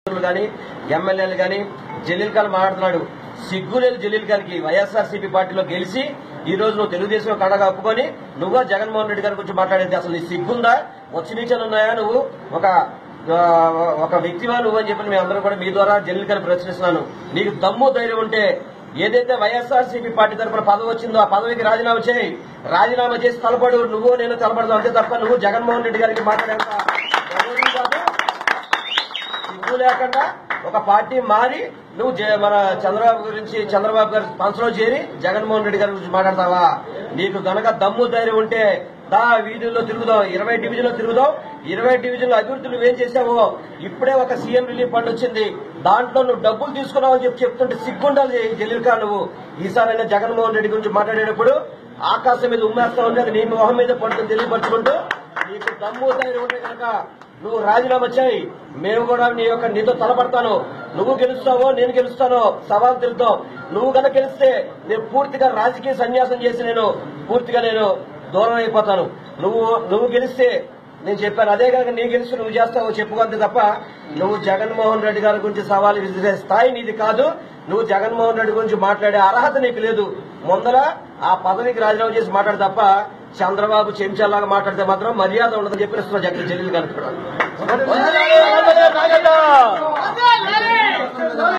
మంత్రులు కానీ ఎమ్మెల్యేలు కానీ జలీల్ ఖాన్ మాట్లాడుతున్నాడు సిగ్గులేదు జలీల్ ఖాన్కి వైఎస్ఆర్సీపీ పార్టీలో గెలిచి ఈ రోజు నువ్వు తెలుగుదేశం కడ కప్పుకొని నువ్వు జగన్మోహన్ రెడ్డి గారి గురించి మాట్లాడేది అసలు నీ సిగ్గుందా వచ్చి నీచలు ఉన్నాయా నువ్వు ఒక ఆ, ఒక వ్యక్తివా నువ్వు అని చెప్పి మేము అందరం కూడా మీ ద్వారా జలీల్ ఖాన్ ప్రశ్నిస్తున్నాను నీకు దమ్ము ధైర్యం ఉంటే ఏదైతే వైఎస్ఆర్సీపీ పార్టీ తరఫున పదవి వచ్చిందో ఆ పదవికి రాజీనామా చేయి రాజీనామా చేసి తలపడు నువ్వు నేను తలపడదాం అంతే తప్ప నువ్వు జగన్మోహన్ రెడ్డి గారికి మాట్లాడేంత ఎవరు కాదు. సిగ్గు లేకుండా ఒక పార్టీ మారి నువ్వు జే- మన చంద్రబాబు గురించి చంద్రబాబు గారి పంచలో చేరి జగన్మోహన్ రెడ్డి గారి గురించి మాట్లాడతావా నీకు గనక దమ్ము ధైర్యం ఉంటే దా వీధుల్లో తిరుగుదాం ఇరవై డివిజన్లో తిరుగుదాం ఇరవై డివిజన్ల అభివృద్ధి నువ్వేం చేసావో ఇప్పుడే ఒక సీఎం రిలీఫ్ ఫండ్ వచ్చింది దాంట్లో నువ్వు డబ్బులు తీసుకున్నావు అని చెప్పి చెప్తుంటే సిగ్గుండాలి జలీల్ ఖాన్ నువ్వు ఈసారైనా జగన్మోహన్ రెడ్డి గురించి మాట్లాడేటప్పుడు ఆకాశం మీద ఉమ్మేస్తా ఉంటే అది నీ మొహం మీద పడుతుంది తెలియపరచుకుంటూ నీకు దమ్ము ధైర్యం ఉంటే కనుక నువ్వు రాజీనామా చేయి మేము కూడా నీ యొక్క నీతో తలపడతాను నువ్వు గెలుస్తావో నేను గెలుస్తానో సవాల్ తిరుగుతావు నువ్వు కనుక గెలిస్తే నేను పూర్తిగా రాజకీయ సన్యాసం చేసి నేను పూర్తిగా నేను దూరం అయిపోతాను నువ్వు నువ్వు గెలిస్తే నేను చెప్పాను అదే కనుక నీ గెలిచి నువ్వు చేస్తావో చెప్పుకుంటే తప్ప నువ్వు జగన్మోహన్ రెడ్డి గారి గురించి సవాల్ విసిరే స్థాయి నీది కాదు నువ్వు జగన్మోహన్ రెడ్డి గురించి మాట్లాడే అర్హత నీకు లేదు ముందర ఆ పదవికి రాజీనామా చేసి మాట్లాడు తప్ప చంద్రబాబు చెంచాలాగా మాట్లాడితే మాత్రం మర్యాద ఉండదని చెప్పి జగన్ జలీల్ గారు కూడా